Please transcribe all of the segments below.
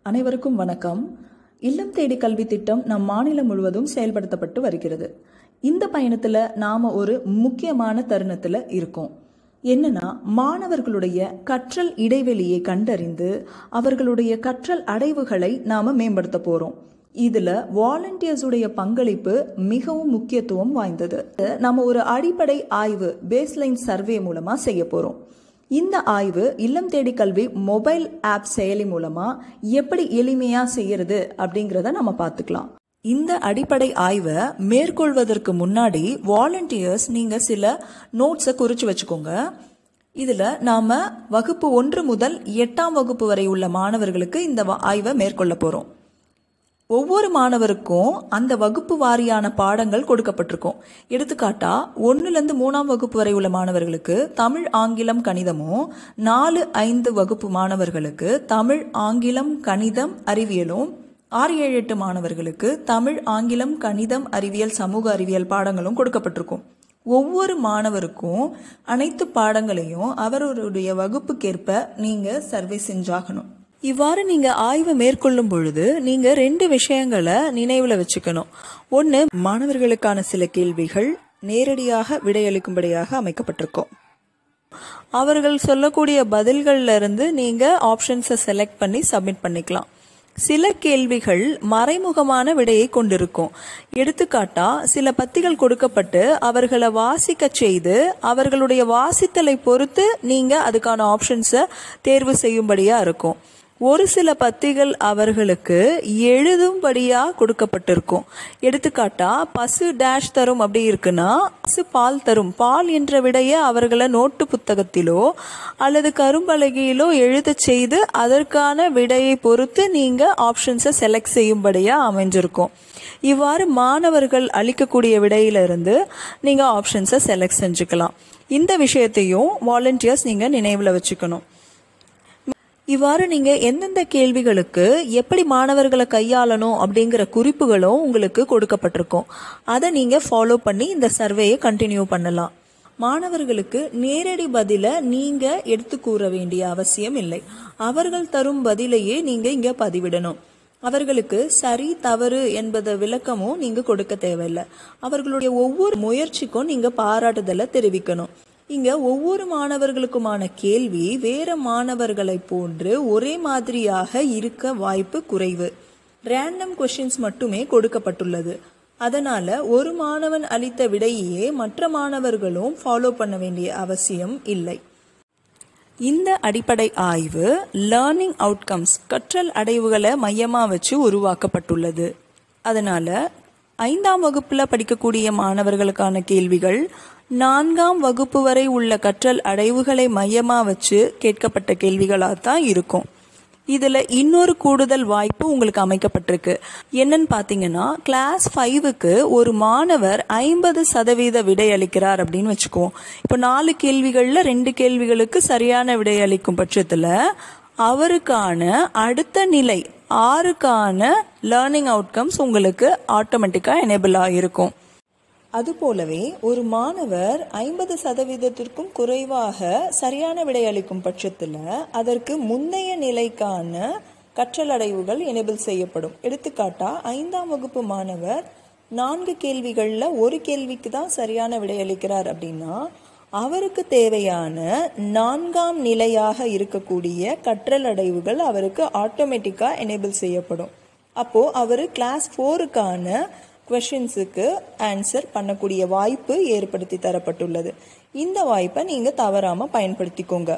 அனைவருக்கும் வணக்கம் இல்லம் தேடி கல்வி திட்டம் நம் மாநிலம் முழுவதும் செயல்படுத்தப்பட்டு வருகிறது இந்த பயணத்துல நாம ஒரு முக்கியமான தருணத்துல இருக்கோம் என்னன்னா மாணவர்களுடைய கற்றல் இடைவெளியை கண்டறிந்து அவர்களுடைய கற்றல் அடைவுகளை நாம மேம்படுத்த போறோம் இதுல வாலண்டியர்ஸ் உடைய பங்களிப்பு மிகவும் முக்கியத்துவம் வாய்ந்தது நம்ம ஒரு அடிப்படை ஆய்வு பேஸ்லைன் சர்வே மூலமா செய்ய போறோம் இந்த ஆய்வு இல்லம் தேடி கல்வி மொபைல் ஆப் செயலி மூலமா எப்படி எளிமையா செய்யறது அப்படிங்கிறத நம்ம பார்த்துக்கலாம் இந்த அடிப்படை ஆய்வை மேற்கொள்வதற்கு முன்னாடி வாலண்டியர்ஸ் நீங்க சில நோட்ஸை குறிச்சு வச்சுக்கோங்க இதுல நாம வகுப்பு ஒன்று முதல் எட்டாம் வகுப்பு வரை உள்ள மாணவர்களுக்கு இந்த வ- ஆய்வை மேற்கொள்ள போறோம் ஒவ்வொரு மாணவருக்கும் அந்த வகுப்பு வாரியான பாடங்கள் கொடுக்கப்பட்டிருக்கும் எடுத்துக்காட்டா ஒன்னுலேருந்து மூணாம் வகுப்பு வரை உள்ள மாணவர்களுக்கு தமிழ் ஆங்கிலம் கணிதமும் நாலு ஐந்து வகுப்பு மாணவர்களுக்கு தமிழ் ஆங்கிலம் கணிதம் அறிவியலும் ஆறு ஏழு எட்டு மாணவர்களுக்கு தமிழ் ஆங்கிலம் கணிதம் அறிவியல் சமூக அறிவியல் பாடங்களும் கொடுக்கப்பட்டிருக்கும் ஒவ்வொரு மாணவருக்கும் அனைத்து பாடங்களையும் அவரவருடைய வகுப்புக்கேற்ப நீங்க சர்வே செஞ்சாகணும் இவ்வாறு நீங்க ஆய்வு மேற்கொள்ளும் பொழுது நீங்க ரெண்டு விஷயங்களை நினைவுல வச்சுக்கணும் ஒன்னு மாணவர்களுக்கான சில கேள்விகள் நேரடியாக விடையளிக்கும்படியாக அமைக்கப்பட்டிருக்கும் அவர்கள் சொல்லக்கூடிய பதில்கள்ல இருந்து நீங்க ஆப்ஷன்ஸை செலக்ட் பண்ணி சப்மிட் பண்ணிக்கலாம் சில கேள்விகள் மறைமுகமான விடையை கொண்டிருக்கும் எடுத்துக்காட்டா சில பத்திகள் கொடுக்கப்பட்டு அவர்களை வாசிக்க செய்து அவர்களுடைய வாசித்தலை பொறுத்து நீங்க அதுக்கான ஆப்ஷன்ஸை தேர்வு செய்யும்படியா இருக்கும் ஒரு சில பத்திகள் அவர்களுக்கு எழுதும்படியா கொடுக்கப்பட்டிருக்கும் எடுத்துக்காட்டா பசு டேஷ் தரும் அப்படி இருக்குன்னா பசு பால் தரும் பால் என்ற விடைய அவர்களை நோட்டு புத்தகத்திலோ அல்லது கரும்பலகையிலோ எழுதச் செய்து அதற்கான விடையை பொறுத்து நீங்க ஆப்ஷன்ஸை செலக்ட் செய்யும்படியா அமைஞ்சிருக்கும் இவ்வாறு மாணவர்கள் அளிக்கக்கூடிய விடையிலிருந்து நீங்க ஆப்ஷன்ஸை செலக்ட் செஞ்சுக்கலாம் இந்த விஷயத்தையும் வாலண்டியர்ஸ் நீங்க நினைவுல வச்சுக்கணும் இவ்வாறு நீங்க எந்தெந்த கேள்விகளுக்கு எப்படி மாணவர்களை கையாளணும் அப்படிங்கிற குறிப்புகளும் உங்களுக்கு கொடுக்கப்பட்டிருக்கும் அதை நீங்க ஃபாலோ பண்ணி இந்த சர்வேயை கண்டினியூ பண்ணலாம் மாணவர்களுக்கு நேரடி பதில நீங்க எடுத்து கூற வேண்டிய அவசியம் இல்லை அவர்கள் தரும் பதிலையே நீங்க இங்க பதிவிடணும் அவர்களுக்கு சரி தவறு என்பத விளக்கமும் நீங்க கொடுக்க தேவையில்லை அவர்களுடைய ஒவ்வொரு முயற்சிக்கும் நீங்க பாராட்டுதலை தெரிவிக்கணும் இங்க ஒவ்வொரு மாணவர்களுக்குமான கேள்வி வேற மாணவர்களைப் போன்று ஒரே மாதிரியாக இருக்க வாய்ப்பு குறைவு ரேண்டம் கொஷின்ஸ் மட்டுமே கொடுக்கப்பட்டுள்ளது அதனால ஒரு மாணவன் அளித்த விடையே மற்ற மாணவர்களும் ஃபாலோ பண்ண வேண்டிய அவசியம் இல்லை இந்த அடிப்படை ஆய்வு லேர்னிங் அவுட்கம்ஸ் கற்றல் அடைவுகளை மையமா வச்சு உருவாக்கப்பட்டுள்ளது அதனால ஐந்தாம் வகுப்புல படிக்கக்கூடிய மாணவர்களுக்கான கேள்விகள் நான்காம் வகுப்பு வரை உள்ள கற்றல் அடைவுகளை மையமா வச்சு கேட்கப்பட்ட கேள்விகளா தான் இருக்கும் இதுல இன்னொரு கூடுதல் வாய்ப்பு உங்களுக்கு அமைக்கப்பட்டிருக்கு என்னன்னு பாத்தீங்கன்னா கிளாஸ் ஃபைவுக்கு ஒரு மாணவர் ஐம்பது சதவீத விடை அளிக்கிறார் அப்படின்னு வச்சுக்குவோம் இப்போ நாலு கேள்விகள்ல ரெண்டு கேள்விகளுக்கு சரியான விடை அளிக்கும் பட்சத்துல அவருக்கான அடுத்த நிலை ஆறுக்கான லேர்னிங் அவுட்கம்ஸ் உங்களுக்கு ஆட்டோமேட்டிக்கா எனேபிள் ஆகிருக்கும் அதுபோலவே ஒரு மாணவர் ஐம்பது சதவீதத்திற்கும் குறைவாக சரியான விடை அளிக்கும் பட்சத்தில் அதற்கு முந்தைய நிலைக்கான கற்றல் அடைவுகள் எனேபிள் செய்யப்படும் எடுத்துக்காட்டா ஐந்தாம் வகுப்பு மாணவர் நான்கு கேள்விகளில் ஒரு கேள்விக்கு தான் சரியான விடை அளிக்கிறார் அப்படின்னா அவருக்கு தேவையான நான்காம் நிலையாக இருக்கக்கூடிய கற்றல் அடைவுகள் அவருக்கு ஆட்டோமேட்டிக்கா எனேபிள் செய்யப்படும் அப்போ அவர் கிளாஸ் ஃபோருக்கான கொஷின்ஸுக்கு ஆன்சர் பண்ணக்கூடிய வாய்ப்பு ஏற்படுத்தி தரப்பட்டுள்ளது இந்த வாய்ப்பை நீங்க தவறாம பயன்படுத்திக்கோங்க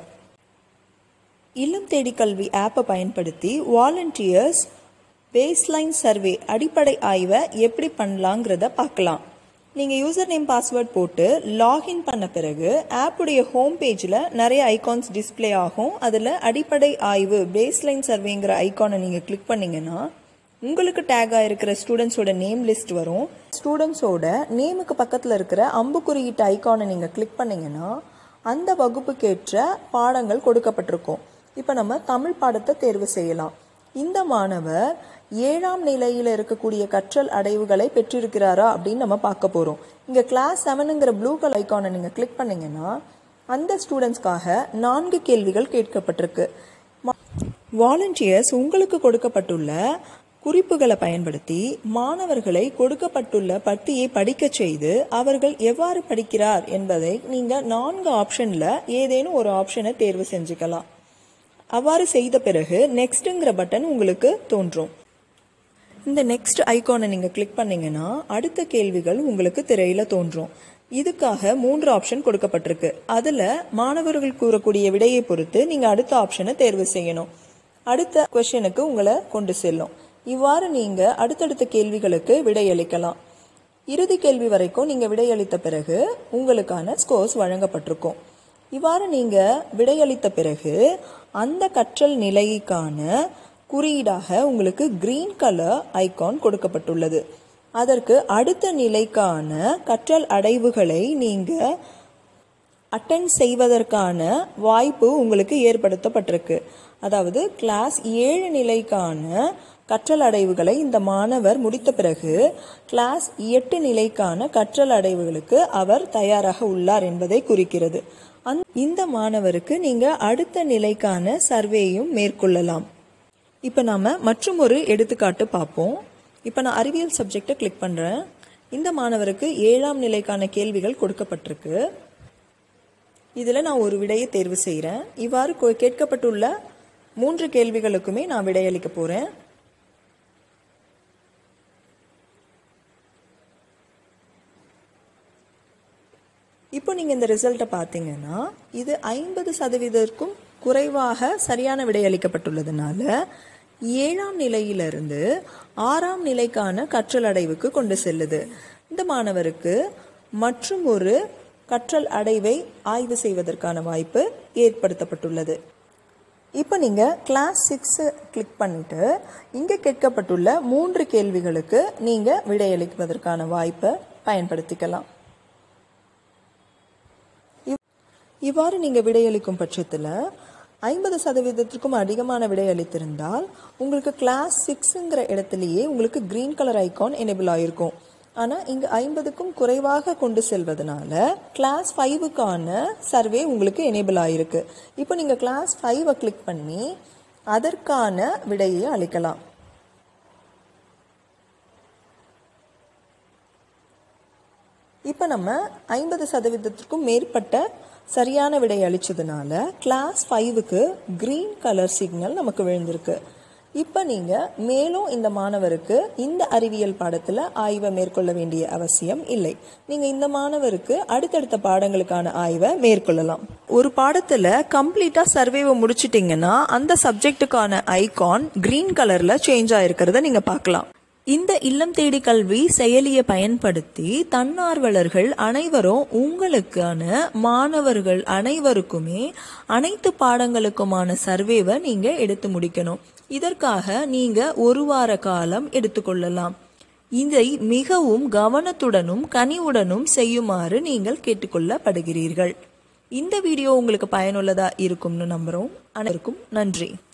இல்லம் தேடி கல்வி ஆப்பை பயன்படுத்தி வாலண்டியர்ஸ் பேஸ்லைன் சர்வே அடிப்படை ஆய்வை எப்படி பண்ணலாங்கிறத பார்க்கலாம் நீங்கள் யூசர் நேம் பாஸ்வேர்ட் போட்டு லாகின் பண்ண பிறகு ஆப்புடைய ஹோம் பேஜில் நிறைய ஐகான்ஸ் டிஸ்ப்ளே ஆகும் அதில் அடிப்படை ஆய்வு பேஸ்லைன் சர்வேங்கிற ஐகானை நீங்கள் கிளிக் பண்ணீங்கன்னா உங்களுக்கு டேக் ஆயிருக்கிற ஸ்டூடெண்ட்ஸோட நேம் லிஸ்ட் வரும் ஸ்டூடெண்ட்ஸோட நேமுக்கு பக்கத்தில் இருக்கிற அம்புக்குறியிட்ட ஐகானை நீங்கள் கிளிக் பண்ணீங்கன்னா அந்த வகுப்புக்கேற்ற பாடங்கள் கொடுக்கப்பட்டிருக்கும் இப்போ நம்ம தமிழ் பாடத்தை தேர்வு செய்யலாம் இந்த மாணவர் ஏழாம் நிலையில் இருக்கக்கூடிய கற்றல் அடைவுகளை பெற்றிருக்கிறாரா அப்படின்னு நம்ம பார்க்க போகிறோம் இங்கே கிளாஸ் செவனுங்கிற ப்ளூ கலர் ஐகானை நீங்கள் கிளிக் பண்ணீங்கன்னா அந்த ஸ்டூடெண்ட்ஸ்க்காக நான்கு கேள்விகள் கேட்கப்பட்டிருக்கு வாலண்டியர்ஸ் உங்களுக்கு கொடுக்கப்பட்டுள்ள குறிப்புகளை பயன்படுத்தி மாணவர்களை கொடுக்கப்பட்டுள்ள பத்தியை படிக்கச் செய்து அவர்கள் எவ்வாறு படிக்கிறார் என்பதை நீங்கள் நான்கு ஆப்ஷனில் ஏதேனும் ஒரு ஆப்ஷனை தேர்வு செஞ்சுக்கலாம் அவ்வாறு செய்த பிறகு நெக்ஸ்ட்டுங்கிற பட்டன் உங்களுக்கு தோன்றும் இந்த நெக்ஸ்ட் ஐகானை நீங்கள் கிளிக் பண்ணீங்கன்னா அடுத்த கேள்விகள் உங்களுக்கு திரையில் தோன்றும் இதுக்காக மூன்று ஆப்ஷன் கொடுக்கப்பட்டிருக்கு அதில் மாணவர்கள் கூறக்கூடிய விடையை பொறுத்து நீங்கள் அடுத்த ஆப்ஷனை தேர்வு செய்யணும் அடுத்த கொஷனுக்கு உங்களை கொண்டு செல்லும் இவ்வாறு நீங்கள் அடுத்தடுத்த கேள்விகளுக்கு விடையளிக்கலாம் இறுதி கேள்வி வரைக்கும் நீங்கள் விடையளித்த பிறகு உங்களுக்கான ஸ்கோர்ஸ் வழங்கப்பட்டிருக்கும் இவ்வாறு நீங்கள் விடையளித்த பிறகு அந்த கற்றல் நிலைக்கான குறியீடாக உங்களுக்கு கிரீன் கலர் ஐகான் கொடுக்கப்பட்டுள்ளது அதற்கு அடுத்த நிலைக்கான கற்றல் அடைவுகளை நீங்கள் அட்டன் செய்வதற்கான வாய்ப்பு உங்களுக்கு ஏற்படுத்தப்பட்டிருக்கு அதாவது கிளாஸ் ஏழு நிலைக்கான கற்றல் அடைவுகளை இந்த மாணவர் முடித்த பிறகு கிளாஸ் எட்டு நிலைக்கான கற்றல் அடைவுகளுக்கு அவர் தயாராக உள்ளார் என்பதை குறிக்கிறது அந் இந்த மாணவருக்கு நீங்கள் அடுத்த நிலைக்கான சர்வேயும் மேற்கொள்ளலாம் இப்போ நாம் மற்றும் ஒரு எடுத்துக்காட்டு பார்ப்போம் இப்போ நான் அறிவியல் சப்ஜெக்டை கிளிக் பண்ணுறேன் இந்த மாணவருக்கு ஏழாம் நிலைக்கான கேள்விகள் கொடுக்கப்பட்டிருக்கு இதில் நான் ஒரு விடையை தேர்வு செய்கிறேன் இவ்வாறு கொ- கேட்கப்பட்டுள்ள மூன்று கேள்விகளுக்குமே நான் விடையளிக்க போகிறேன் இப்போ நீங்கள் இந்த ரிசல்ட்டை பார்த்தீங்கன்னா இது ஐம்பது சதவீதத்திற்கும் குறைவாக சரியான விடை அளிக்கப்பட்டுள்ளதுனால ஏழாம் நிலையிலிருந்து ஆறாம் நிலைக்கான கற்றல் அடைவுக்கு கொண்டு செல்லுது இந்த மாணவருக்கு மற்றும் ஒரு கற்றல் அடைவை ஆய்வு செய்வதற்கான வாய்ப்பு ஏற்படுத்தப்பட்டுள்ளது இப்போ நீங்கள் கிளாஸ் சிக்ஸு கிளிக் பண்ணிவிட்டு இங்கே கேட்கப்பட்டுள்ள மூன்று கேள்விகளுக்கு நீங்கள் விடையளிப்பதற்கான வாய்ப்பை பயன்படுத்திக்கலாம் இவ்வாறு நீங்கள் விடையளிக்கும் பட்சத்தில் ஐம்பது சதவீதத்திற்கும் அதிகமான விடையளித்திருந்தால் உங்களுக்கு கிளாஸ் சிக்ஸுங்கிற இடத்துலையே உங்களுக்கு க்ரீன் கலர் ஐகான் எனேபிள் ஆகிருக்கும் ஆனால் இங்கே ஐம்பதுக்கும் குறைவாக கொண்டு செல்வதனால கிளாஸ் ஃபைவுக்கான சர்வே உங்களுக்கு எனேபிள் ஆகிருக்கு இப்போ நீங்கள் கிளாஸ் ஃபைவை கிளிக் பண்ணி அதற்கான விடையை அளிக்கலாம் இப்போ நம்ம ஐம்பது சதவீதத்திற்கும் மேற்பட்ட சரியான விடை அளிச்சதுனால கிளாஸ் ஃபைவுக்கு க்ரீன் கலர் சிக்னல் நமக்கு விழுந்திருக்கு இப்போ நீங்கள் மேலும் இந்த மாணவருக்கு இந்த அறிவியல் பாடத்தில் ஆய்வை மேற்கொள்ள வேண்டிய அவசியம் இல்லை நீங்கள் இந்த மாணவருக்கு அடுத்தடுத்த பாடங்களுக்கான ஆய்வை மேற்கொள்ளலாம் ஒரு பாடத்தில் கம்ப்ளீட்டாக சர்வேவை முடிச்சிட்டிங்கன்னா அந்த சப்ஜெக்ட்டுக்கான ஐகான் க்ரீன் கலரில் சேஞ்ச் ஆயிருக்கிறத நீங்கள் பார்க்கலாம் இந்த இல்லம் தேடி கல்வி செயலியை பயன்படுத்தி தன்னார்வலர்கள் அனைவரும் உங்களுக்கான மாணவர்கள் அனைவருக்குமே அனைத்து பாடங்களுக்குமான சர்வேவை நீங்க எடுத்து முடிக்கணும் இதற்காக நீங்க ஒரு வார காலம் எடுத்துக்கொள்ளலாம் இதை மிகவும் கவனத்துடனும் கனிவுடனும் செய்யுமாறு நீங்கள் கேட்டுக்கொள்ளப்படுகிறீர்கள் இந்த வீடியோ உங்களுக்கு பயனுள்ளதா இருக்கும்னு நம்புறோம் அனைவருக்கும் நன்றி